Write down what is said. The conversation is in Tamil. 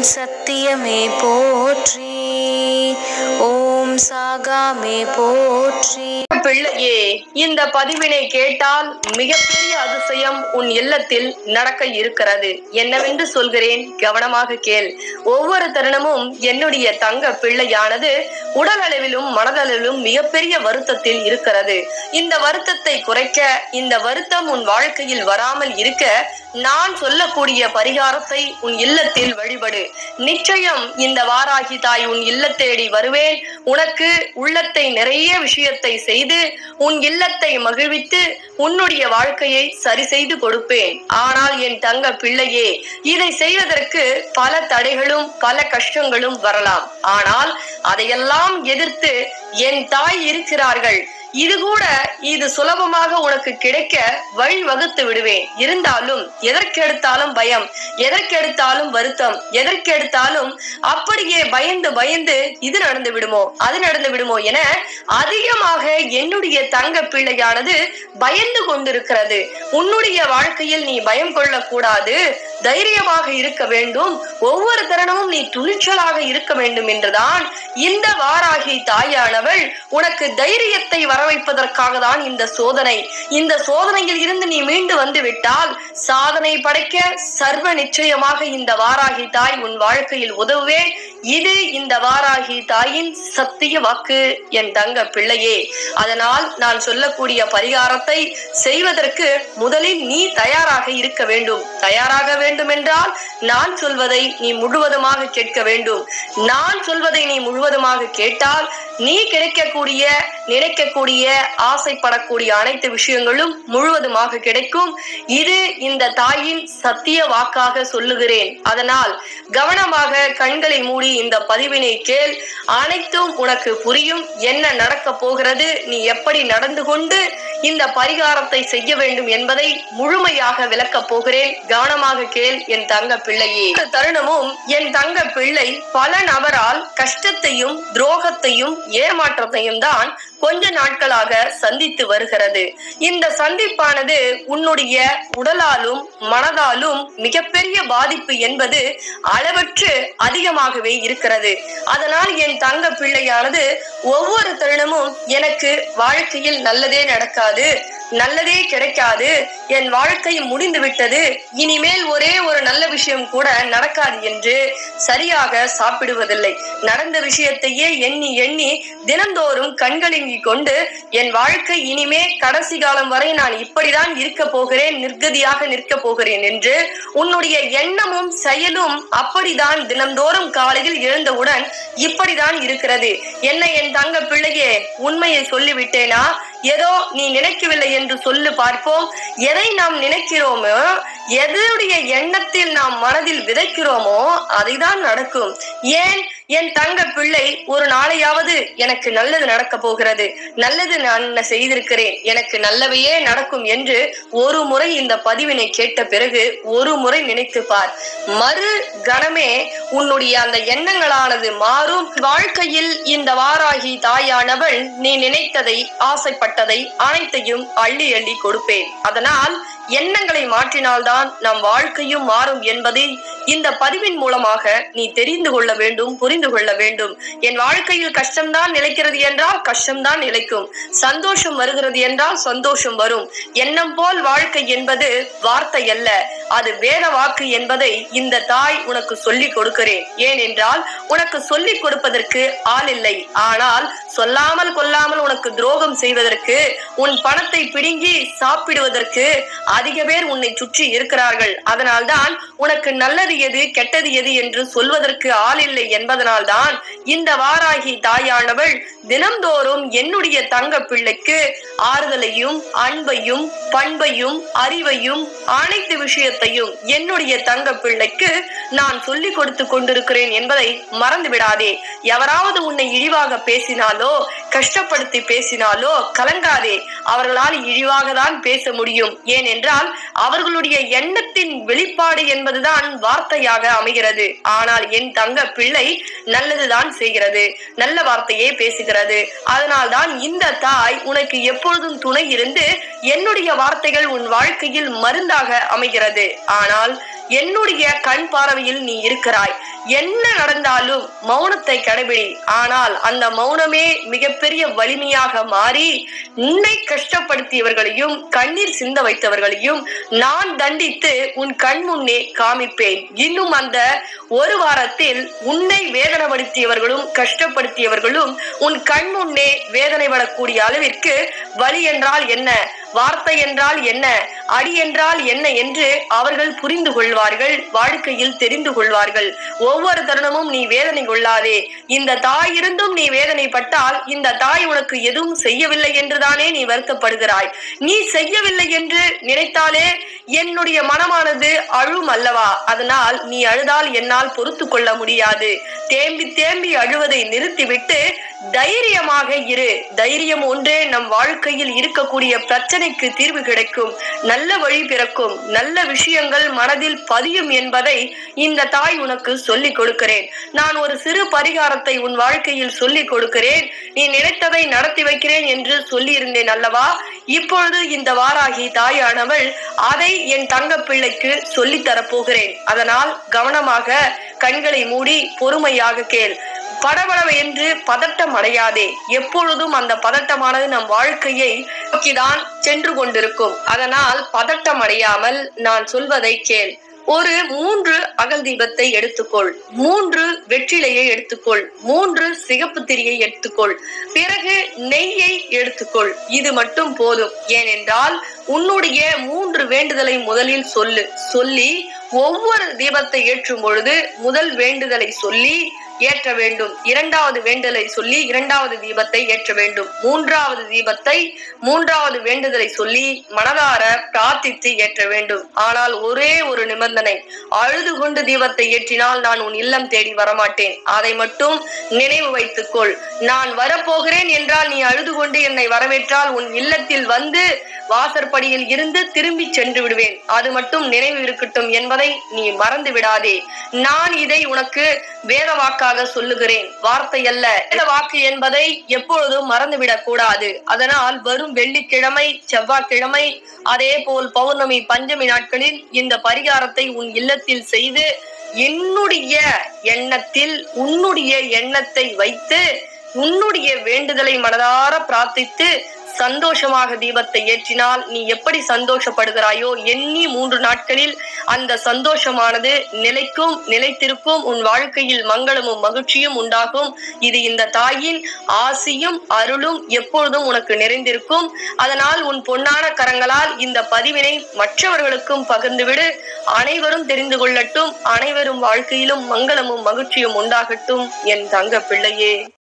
சத்தியமே போற்றி ஓம் சாகாமே போற்றி பிள்ளையே இந்த பதிவினை கேட்டால் மிகப்பெரிய அதிசயம் உன் இல்லத்தில் நடக்க இருக்கிறது என்னவென்று சொல்கிறேன் கவனமாக கேள் ஒவ்வொரு தருணமும் என்னுடைய தங்க பிள்ளையானது உடல் அளவிலும் மனதளவிலும் மிகப்பெரிய வருத்தத்தில் இருக்கிறது இந்த வருத்தத்தை குறைக்க இந்த வருத்தம் உன் வாழ்க்கையில் வராமல் இருக்க நான் சொல்லக்கூடிய பரிகாரத்தை உன் இல்லத்தில் வழிபடு நிச்சயம் இந்த வாராகி தாய் உன் இல்லத்தேடி வருவேன் உனக்கு உள்ளத்தை நிறைய விஷயத்தை செய்து உன் இல்லத்தை மகிழ்வித்து உன்னுடைய வாழ்க்கையை சரி செய்து கொடுப்பேன் ஆனால் என் தங்க பிள்ளையே இதை செய்வதற்கு பல தடைகளும் பல கஷ்டங்களும் வரலாம் ஆனால் அதையெல்லாம் எதிர்த்து என் தாய் இருக்கிறார்கள் இது கூட இது சுலபமாக உனக்கு கிடைக்க வழி வகுத்து விடுவேன் இருந்தாலும் எதற்கெடுத்தாலும் பயம் எதற்கெடுத்தாலும் வருத்தம் எதற்கெடுத்தாலும் அப்படியே பயந்து பயந்து இது நடந்து விடுமோ அது நடந்து விடுமோ என அதிகமாக என்னுடைய தங்க பிள்ளையானது பயந்து கொண்டிருக்கிறது உன்னுடைய வாழ்க்கையில் நீ பயம் கொள்ளக்கூடாது தைரியமாக இருக்க வேண்டும் ஒவ்வொரு தருணமும் நீ துணிச்சலாக இருக்க வேண்டும் என்றுதான் இந்த வாராகி தாயானவள் உனக்கு தைரியத்தை வர வைப்பதற்காக தான் இந்த சோதனை இந்த சோதனையில் இருந்து நீ மீண்டு வந்து விட்டால் சாதனை படைக்க சர்வ நிச்சயமாக இந்த வாராகி தாய் உன் வாழ்க்கையில் உதவுவேன் இது இந்த வாராகி தாயின் சத்திய வாக்கு என் தங்க பிள்ளையே அதனால் நான் சொல்லக்கூடிய பரிகாரத்தை செய்வதற்கு முதலில் நீ தயாராக இருக்க வேண்டும் தயாராக வேண்டும் என்றால் நான் சொல்வதை நீ முழுவதுமாக கேட்க வேண்டும் நான் சொல்வதை நீ முழுவதுமாக கேட்டால் நீ கிடைக்கக்கூடிய நினைக்கக்கூடிய ஆசைப்படக்கூடிய அனைத்து விஷயங்களும் முழுவதுமாக கிடைக்கும் இது இந்த தாயின் சத்திய வாக்காக சொல்லுகிறேன் அதனால் கவனமாக கண்களை மூடி இந்த பதிவினை கேள் அனைத்தும் உனக்கு புரியும் என்ன நடக்க போகிறது நீ எப்படி நடந்து கொண்டு இந்த பரிகாரத்தை செய்ய வேண்டும் என்பதை முழுமையாக விளக்கப் போகிறேன் கவனமாக கேள் என் தங்க பிள்ளையே இந்த தருணமும் என் தங்க பிள்ளை பல நபரால் கஷ்டத்தையும் துரோகத்தையும் ஏமாற்றத்தையும் தான் கொஞ்ச நாட்களாக சந்தித்து வருகிறது இந்த சந்திப்பானது உன்னுடைய உடலாலும் மனதாலும் மிகப்பெரிய பாதிப்பு என்பது அளவற்று அதிகமாகவே இருக்கிறது அதனால் என் தங்க பிள்ளையானது ஒவ்வொரு தருணமும் எனக்கு வாழ்க்கையில் நல்லதே நடக்காது நல்லதே கிடைக்காது என் வாழ்க்கை முடிந்து விட்டது இனிமேல் ஒரே ஒரு நல்ல விஷயம் கூட நடக்காது என்று சரியாக சாப்பிடுவதில்லை நடந்த விஷயத்தையே எண்ணி எண்ணி தினந்தோறும் கண்கலங்கிக் கொண்டு என் வாழ்க்கை இனிமே கடைசி காலம் வரை நான் இப்படிதான் இருக்க போகிறேன் நிர்கதியாக நிற்க போகிறேன் என்று உன்னுடைய எண்ணமும் செயலும் அப்படிதான் தினந்தோறும் காலையில் எழுந்தவுடன் இப்படிதான் இருக்கிறது என்ன என் தங்க பிள்ளையே உண்மையை சொல்லிவிட்டேனா ஏதோ நீ நினைக்கவில்லை என்று சொல்லு பார்ப்போம் எதை நாம் நினைக்கிறோமோ எதனுடைய எண்ணத்தில் நாம் மனதில் விதைக்கிறோமோ அதைதான் நடக்கும் ஏன் என் தங்க பிள்ளை ஒரு நாளையாவது எனக்கு நல்லது நடக்க போகிறது நல்லது நான் என்ன செய்திருக்கிறேன் எனக்கு நல்லவையே நடக்கும் என்று ஒரு முறை இந்த பதிவினை கேட்ட பிறகு ஒரு முறை நினைத்து பார் மறு கணமே உன்னுடைய அந்த எண்ணங்களானது மாறும் வாழ்க்கையில் இந்த வாராகி தாயானவள் நீ நினைத்ததை ஆசைப்பட்டதை அனைத்தையும் அள்ளி அள்ளி கொடுப்பேன் அதனால் எண்ணங்களை மாற்றினால்தான் நம் வாழ்க்கையும் மாறும் என்பதை இந்த பதிவின் மூலமாக நீ தெரிந்து கொள்ள வேண்டும் புரிந்து கொள்ள வேண்டும் என் வாழ்க்கையில் கஷ்டம்தான் நிலைக்கிறது என்றால் கஷ்டம்தான் நிலைக்கும் சந்தோஷம் வருகிறது என்றால் சந்தோஷம் வரும் எண்ணம் போல் வாழ்க்கை என்பது வார்த்தை அல்ல அது வேத வாக்கு என்பதை இந்த தாய் உனக்கு சொல்லிக் கொடுக்கிறேன் ஏனென்றால் உனக்கு சொல்லிக் கொடுப்பதற்கு ஆள் இல்லை ஆனால் சொல்லாமல் கொல்லாமல் உனக்கு துரோகம் செய்வதற்கு உன் பணத்தை பிடுங்கி சாப்பிடுவதற்கு அதிக பேர் உன்னை சுற்றி இருக்கிறார்கள் அதனால்தான் உனக்கு நல்லது எது கெட்டது எது என்று சொல்வதற்கு ஆள் இல்லை என்பதனால்தான் இந்த வாராகி தாயானவள் தினம்தோறும் என்னுடைய தங்க பிள்ளைக்கு ஆறுதலையும் அன்பையும் பண்பையும் அறிவையும் அனைத்து விஷயத்தையும் என்னுடைய தங்க பிள்ளைக்கு நான் சொல்லிக் கொடுத்து கொண்டிருக்கிறேன் என்பதை மறந்து விடாதே எவராவது உன்னை இழிவாக பேசினாலோ கஷ்டப்படுத்தி பேசினாலோ கலங்காதே அவர்களால் இழிவாக தான் பேச முடியும் ஏனென்றால் அவர்களுடைய எண்ணத்தின் வெளிப்பாடு என்பதுதான் வார்த்தையாக அமைகிறது ஆனால் என் தங்க பிள்ளை நல்லதுதான் செய்கிறது நல்ல வார்த்தையே பேசுகிறது அதனால்தான் இந்த தாய் உனக்கு எப்பொழுதும் துணை இருந்து என்னுடைய வார்த்தைகள் உன் வாழ்க்கையில் மருந்தாக அமைகிறது ஆனால் என்னுடைய கண் பார்வையில் நீ இருக்கிறாய் என்ன நடந்தாலும் மௌனத்தை கடைபிடி ஆனால் அந்த மௌனமே மிகப்பெரிய வலிமையாக மாறி உன்னை கஷ்டப்படுத்தியவர்களையும் கண்ணீர் சிந்த வைத்தவர்களையும் நான் தண்டித்து உன் கண் முன்னே காமிப்பேன் இன்னும் அந்த ஒரு வாரத்தில் உன்னை வேதனைப்படுத்தியவர்களும் கஷ்டப்படுத்தியவர்களும் உன் கண் முன்னே வேதனைப்படக்கூடிய அளவிற்கு வலி என்றால் என்ன வார்த்தை என்றால் என்ன அடி என்றால் என்ன என்று அவர்கள் புரிந்து கொள்வார்கள் வாழ்க்கையில் தெரிந்து கொள்வார்கள் ஒவ்வொரு தருணமும் நீ வேதனை கொள்ளாதே இந்த தாய் இருந்தும் நீ வேதனைப்பட்டால் இந்த தாய் உனக்கு எதுவும் செய்யவில்லை என்றுதானே நீ வருத்தப்படுகிறாய் நீ செய்யவில்லை என்று நினைத்தாலே என்னுடைய மனமானது அழும் அல்லவா அதனால் நீ அழுதால் என்னால் பொறுத்து கொள்ள முடியாது தேம்பி தேம்பி அழுவதை நிறுத்திவிட்டு தைரியமாக இரு தைரியம் ஒன்றே நம் வாழ்க்கையில் இருக்கக்கூடிய பிரச்சனைக்கு தீர்வு கிடைக்கும் நல்ல வழி பிறக்கும் நல்ல விஷயங்கள் மனதில் பதியும் என்பதை இந்த தாய் உனக்கு சொல்லிக் கொடுக்கிறேன் நான் ஒரு சிறு பரிகாரத்தை உன் வாழ்க்கையில் சொல்லிக் கொடுக்கிறேன் நீ நினைத்ததை நடத்தி வைக்கிறேன் என்று சொல்லி இருந்தேன் அல்லவா இப்பொழுது இந்த வாராகி தாயானவள் அதை என் தங்க பிள்ளைக்கு சொல்லித் தரப்போகிறேன் அதனால் கவனமாக கண்களை மூடி பொறுமையாக கேள் படபடவ என்று பதட்டம் அடையாதே எப்பொழுதும் அந்த பதட்டமானது நம் வாழ்க்கையை நோக்கிதான் சென்று கொண்டிருக்கும் அதனால் பதட்டம் அடையாமல் நான் சொல்வதை கேள் ஒரு மூன்று அகல் தீபத்தை எடுத்துக்கொள் மூன்று வெற்றிலையை எடுத்துக்கொள் மூன்று சிகப்பு திரியை எடுத்துக்கொள் பிறகு நெய்யை எடுத்துக்கொள் இது மட்டும் போதும் ஏனென்றால் உன்னுடைய மூன்று வேண்டுதலை முதலில் சொல்லு சொல்லி ஒவ்வொரு தீபத்தை ஏற்றும் பொழுது முதல் வேண்டுதலை சொல்லி ஏற்ற வேண்டும் இரண்டாவது வேண்டுதலை சொல்லி இரண்டாவது தீபத்தை ஏற்ற வேண்டும் மூன்றாவது தீபத்தை மூன்றாவது வேண்டுதலை சொல்லி மனதார பிரார்த்தித்து ஏற்ற வேண்டும் ஆனால் ஒரே ஒரு நிபந்தனை அழுது கொண்டு தீபத்தை ஏற்றினால் நான் உன் இல்லம் தேடி வரமாட்டேன் அதை மட்டும் நினைவு வைத்துக்கொள் நான் வரப்போகிறேன் என்றால் நீ அழுது கொண்டு என்னை வரவேற்றால் உன் இல்லத்தில் வந்து வாசற்படியில் இருந்து திரும்பி சென்று விடுவேன் அது மட்டும் நினைவு இருக்கட்டும் என்பதை நீ மறந்து விடாதே நான் இதை உனக்கு வேத வாக்காக சொல்லுகிறேன் வார்த்தை அல்ல வேத வாக்கு என்பதை எப்பொழுதும் மறந்துவிடக் கூடாது அதனால் வரும் வெள்ளிக்கிழமை செவ்வாய்க்கிழமை அதே போல் பௌர்ணமி பஞ்சமி நாட்களில் இந்த பரிகாரத்தை உன் இல்லத்தில் செய்து என்னுடைய எண்ணத்தில் உன்னுடைய எண்ணத்தை வைத்து உன்னுடைய வேண்டுதலை மனதார பிரார்த்தித்து சந்தோஷமாக தீபத்தை ஏற்றினால் நீ எப்படி சந்தோஷப்படுகிறாயோ எண்ணி மூன்று நாட்களில் அந்த சந்தோஷமானது நிலைக்கும் நிலைத்திருக்கும் உன் வாழ்க்கையில் மங்களமும் மகிழ்ச்சியும் உண்டாகும் இது இந்த தாயின் ஆசியும் அருளும் எப்பொழுதும் உனக்கு நிறைந்திருக்கும் அதனால் உன் பொன்னான கரங்களால் இந்த பதிவினை மற்றவர்களுக்கும் பகிர்ந்துவிடு அனைவரும் தெரிந்து கொள்ளட்டும் அனைவரும் வாழ்க்கையிலும் மங்களமும் மகிழ்ச்சியும் உண்டாகட்டும் என் தங்க பிள்ளையே